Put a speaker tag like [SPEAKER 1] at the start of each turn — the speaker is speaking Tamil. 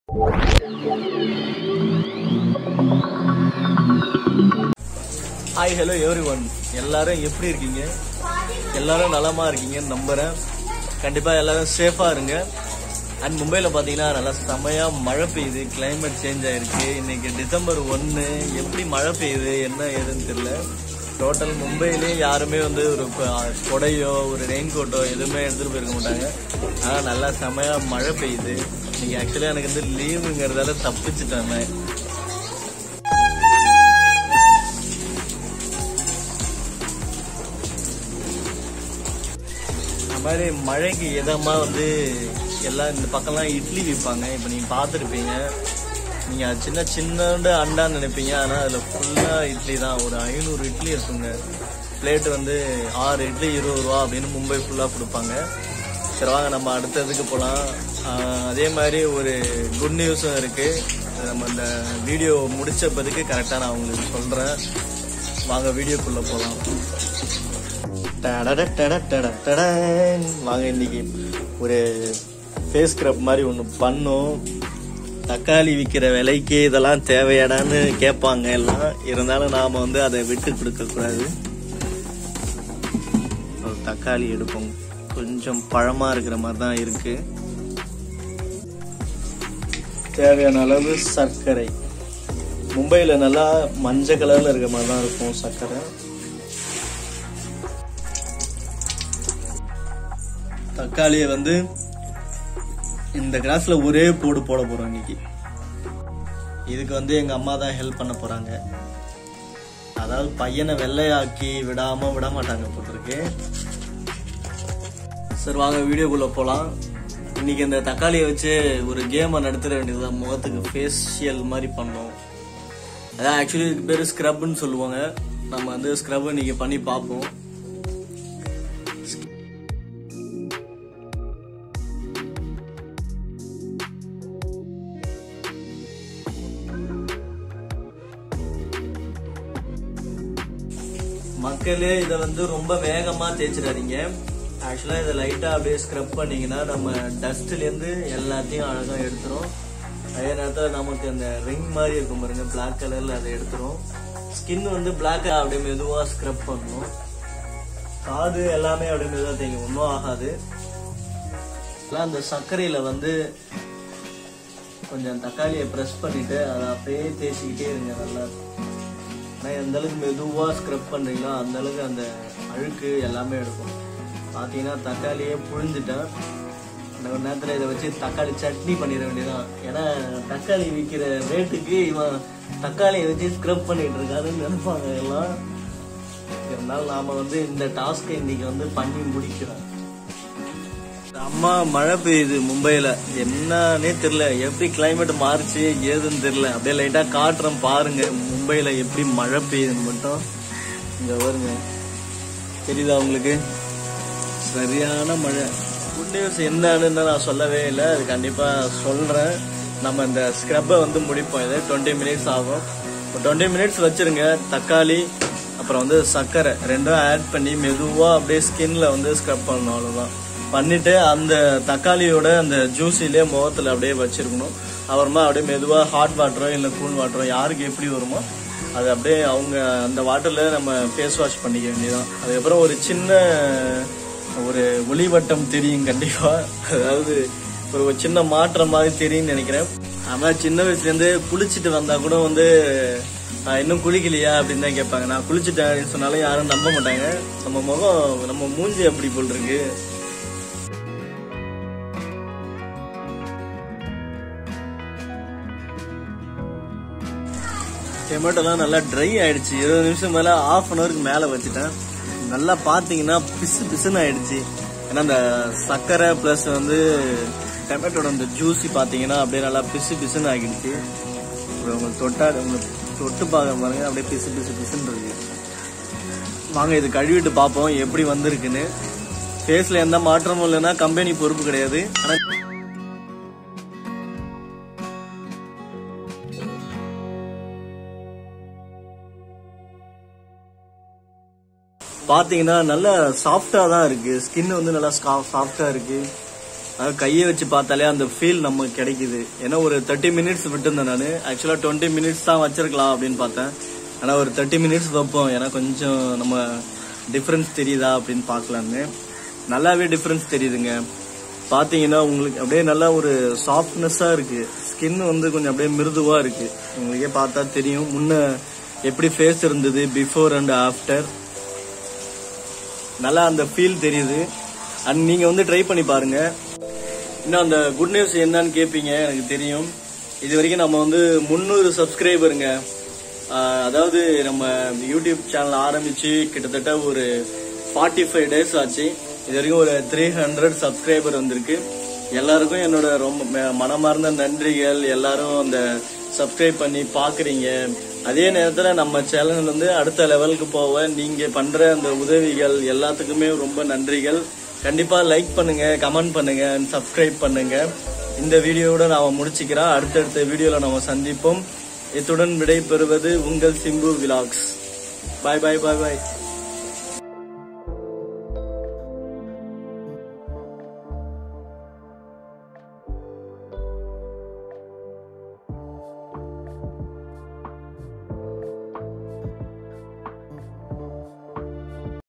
[SPEAKER 1] ஹாய் ஹலோ எவ்ரி ஒன் எல்லாரும் எப்படி இருக்கீங்க எல்லாரும் நலமா இருக்கீங்கன்னு நம்புறேன் கண்டிப்பா எல்லாரும் சேஃபா இருங்க அண்ட் மும்பையில் பார்த்தீங்கன்னா நல்லா செமையா மழை பெய்யுது கிளைமேட் சேஞ்ச் ஆயிருக்கு இன்னைக்கு டிசம்பர் ஒன்று எப்படி மழை பெய்யுது என்ன ஏதுன்னு தெரியல டோட்டல் மும்பையிலே யாருமே வந்து ஒரு ப- கொடையோ ஒரு ரெயின் கோட்டோ எதுவுமே எடுத்துட்டு போயிருக்க மாட்டாங்க ஆனால் நல்லா செமையா மழை பெய்யுது இன்னைக்கு ஆக்சுவலாக எனக்கு வந்து லீவுங்கிறதால தப்பிச்சிட்டேன் நான். இந்த மாதிரி மழைக்கு இதமா வந்து எல்லாம் இந்த பக்கம்லாம் இட்லி விற்பாங்க இப்போ நீங்க பார்த்துருப்பீங்க நீங்க அது சின்ன சின்னோண்டு அண்டான்னு நினைப்பீங்க ஆனா அதுல ஃபுல்லா இட்லி தான் ஒரு ஐநூறு இட்லி இருக்குங்க பிளேட் வந்து ஆறு இட்லி இருபது ரூபா அப்படின்னு மும்பை ஃபுல்லா கொடுப்பாங்க சரி வாங்க நம்ம அடுத்ததுக்கு போகலாம் அதே மாதிரி ஒரு குட் நியூஸும் இருக்கு நம்ம இந்த வீடியோ முடிச்சப்பதுக்கு கரெக்டாக நான் உங்களுக்கு சொல்றேன் வாங்க வீடியோக்குள்ள போகலாம் டடட டட டட டடன். வாங்க இன்னைக்கு ஒரு ஃபேஸ் ஸ்க்ரப் மாதிரி ஒன்று பண்ணோம் தக்காளி விற்கிற விலைக்கு இதெல்லாம் தேவையாடான்னு கேட்பாங்க எல்லாம் இருந்தாலும் நாம் வந்து அதை விட்டு கொடுக்கக்கூடாது ஒரு தக்காளி எடுப்போம் கொஞ்சம் பழமாக இருக்கிற மாதிரி தான் இருக்கு தேவையான அளவு சர்க்கரை மும்பையில் நல்லா மஞ்சள் கலரில் இருக்கிற மாதிரி தான் இருக்கும் சர்க்கரை தக்காளியை வந்து இந்த கிளாஸ்ல ஒரே போடு போட போறோம் இன்னைக்கு இதுக்கு வந்து எங்க அம்மா தான் ஹெல்ப் பண்ண போறாங்க அதாவது பையனை வெள்ளையாக்கி விடாம விட மாட்டாங்க போட்டிருக்கு சரி வாங்க வீடியோக்குள்ள போலாம் இன்னைக்கு இந்த தக்காளியை வச்சு ஒரு கேமை நடத்துற வேண்டியதுதான் முகத்துக்கு ஃபேஷியல் மாதிரி பண்ணோம் அதான் ஆக்சுவலி இதுக்கு பேர் ஸ்க்ரப்னு சொல்லுவாங்க நம்ம வந்து ஸ்க்ரப் இன்னைக்கு பண்ணி பார்ப்போம் மக்களே இதை வந்து ரொம்ப வேகமா தேய்ச்சிடாதீங்க ஆக்சுவலா இதை லைட்டா அப்படியே ஸ்க்ரப் பண்ணீங்கன்னா நம்ம டஸ்ட்ல இருந்து எல்லாத்தையும் அழகா எடுத்துரும் அதே நேரத்தில் நமக்கு அந்த ரிங் மாதிரி இருக்கும் பாருங்க Black கலர்ல அதை எடுத்துரும் ஸ்கின் வந்து Black அப்படியே மெதுவா ஸ்க்ரப் பண்ணணும் காது எல்லாமே அப்படியே மெதுவா தேய்க்கும் ஒன்றும் ஆகாது எல்லாம் அந்த சர்க்கரையில வந்து கொஞ்சம் தக்காளியை ப்ரெஸ் பண்ணிட்டு அதை அப்படியே தேய்ச்சிக்கிட்டே இருங்க நல்லா ஆனால் எந்த அளவுக்கு மெதுவாக ஸ்க்ரப் பண்ணுறீங்களோ அந்த அளவுக்கு அந்த அழுக்கு எல்லாமே எடுக்கும் பார்த்தீங்கன்னா தக்காளியே புழிஞ்சிட்டேன் அந்த ஒரு நேரத்தில் இதை வச்சு தக்காளி சட்னி பண்ணிட வேண்டியதான் ஏன்னா தக்காளி விற்கிற ரேட்டுக்கு இவன் தக்காளியை வச்சு ஸ்க்ரப் பண்ணிட்டு இருக்காருன்னு நினைப்பாங்க எல்லாம் இருந்தாலும் நாம வந்து இந்த டாஸ்க்கை இன்னைக்கு வந்து பண்ணி முடிக்கிறோம் அம்மா மழை பெய்யுது மும்பைல என்னன்னே தெரியல எப்படி கிளைமேட் மாறுச்சு ஏதுன்னு தெரியல அப்படியே லைட்டா காட்டுறேன் பாருங்க மும்பைல எப்படி மழை பெய்யுதுன்னு மட்டும் இங்க வருங்க தெரியுதா உங்களுக்கு சரியான மழை குட் நியூஸ் என்னன்னு நான் சொல்லவே இல்லை அது கண்டிப்பா சொல்றேன் நம்ம இந்த ஸ்க்ரப்பை வந்து முடிப்போம் இது டுவெண்ட்டி மினிட்ஸ் ஆகும் டுவெண்ட்டி மினிட்ஸ் வச்சிருங்க தக்காளி அப்புறம் வந்து சர்க்கரை ரெண்டும் ஆட் பண்ணி மெதுவாக அப்படியே ஸ்கின்ல வந்து ஸ்க்ரப் பண்ணணும் அவ்வளோதான் பண்ணிட்டு அந்த தக்காளியோட அந்த ஜூஸிலே முகத்தில் அப்படியே வச்சிருக்கணும் அப்புறமா அப்படியே மெதுவாக ஹாட் வாட்டரோ இல்லை கூல் வாட்டரோ யாருக்கு எப்படி வருமோ அது அப்படியே அவங்க அந்த வாட்டரில் நம்ம ஃபேஸ் வாஷ் பண்ணிக்க வேண்டியதான் அதுக்கப்புறம் ஒரு சின்ன ஒரு ஒளிவட்டம் தெரியும் கண்டிப்பா அதாவது ஒரு சின்ன மாற்றம் மாதிரி தெரியும்னு நினைக்கிறேன் ஆனா சின்ன வயசுல இருந்து குளிச்சுட்டு வந்தா கூட வந்து நான் இன்னும் குளிக்கலையா அப்படின்னு தான் கேட்பாங்க நான் குளிச்சுட்டேன் அப்படின்னு சொன்னாலும் யாரும் நம்ப மாட்டாங்க நம்ம முகம் நம்ம மூஞ்சி அப்படி போல் இருக்கு டொமேட்டோலாம் நல்லா ட்ரை ஆயிடுச்சு இருபது நிமிஷம் மேல ஆஃப் அன் ஹவருக்கு மேல வச்சுட்டேன் நல்லா பாத்தீங்கன்னா பிசு பிசுன்னு ஆயிடுச்சு ஏன்னா அந்த சர்க்கரை பிளஸ் வந்து டொமேட்டோட அந்த ஜூஸி பாத்தீங்கன்னா அப்படியே நல்லா பிசு பிசுன்னு ஆகிடுச்சு அப்புறம் உங்களுக்கு தொட்டா உங்களுக்கு தொட்டு பார்க்க பாருங்க அப்படியே பிசு பிசு பிசுன்னு இருக்கு வாங்க இது கழுவிட்டு பார்ப்போம் எப்படி வந்திருக்குன்னு ஃபேஸ்ல எந்த மாற்றமும் இல்லைன்னா கம்பெனி பொறுப்பு கிடையாது ஆனா பாத்தீங்கன்னா நல்லா சாஃப்டா தான் இருக்கு ஸ்கின் வந்து நல்லா சாஃப்டா இருக்கு அதாவது கையை வச்சு பார்த்தாலே அந்த ஃபீல் நமக்கு கிடைக்குது ஏன்னா ஒரு தேர்ட்டி மினிட்ஸ் விட்டுருந்தேன் நான் ஆக்சுவலாக டுவெண்ட்டி மினிட்ஸ் தான் வச்சிருக்கலாம் அப்படின்னு பார்த்தேன் ஆனால் ஒரு தேர்ட்டி மினிட்ஸ் வைப்போம் ஏன்னா கொஞ்சம் நம்ம டிஃப்ரென்ஸ் தெரியுதா அப்படின்னு பார்க்கலான்னு நல்லாவே டிஃப்ரென்ஸ் தெரியுதுங்க பார்த்தீங்கன்னா உங்களுக்கு அப்படியே நல்லா ஒரு சாஃப்ட்னஸாக இருக்கு ஸ்கின் வந்து கொஞ்சம் அப்படியே மிருதுவாக இருக்கு உங்களுக்கே பார்த்தா தெரியும் முன்ன எப்படி ஃபேஸ் இருந்தது பிஃபோர் அண்ட் ஆஃப்டர் நல்லா அந்த ஃபீல் தெரியுது அண்ட் நீங்க வந்து ட்ரை பண்ணி பாருங்க இன்னும் அந்த குட் நியூஸ் என்னன்னு கேட்பீங்க எனக்கு தெரியும் இது வரைக்கும் நம்ம வந்து முந்நூறு சப்ஸ்கிரைபருங்க அதாவது நம்ம யூடியூப் சேனல் ஆரம்பிச்சு கிட்டத்தட்ட ஒரு ஃபார்ட்டி ஃபைவ் டேஸ் ஆச்சு இது வரைக்கும் ஒரு த்ரீ ஹண்ட்ரட் சப்ஸ்கிரைபர் வந்திருக்கு எல்லாருக்கும் என்னோட ரொம்ப ம- மனமார்ந்த நன்றிகள் எல்லாரும் அந்த சப்ஸ்கிரைப் பண்ணி பாக்குறீங்க அதே நேரத்துல நம்ம சேனல் வந்து அடுத்த லெவலுக்கு போக நீங்க பண்ற அந்த உதவிகள் எல்லாத்துக்குமே ரொம்ப நன்றிகள் கண்டிப்பா லைக் பண்ணுங்க கமெண்ட் பண்ணுங்க சப்ஸ்கிரைப் பண்ணுங்க இந்த வீடியோவோட நாம முடிச்சுக்கிறோம் அடுத்தடுத்த வீடியோல நாம சந்திப்போம் இத்துடன் விடை பெறுவது உங்கள் சிம்பு விலாக்ஸ் பாய் பாய் பாய் பாய்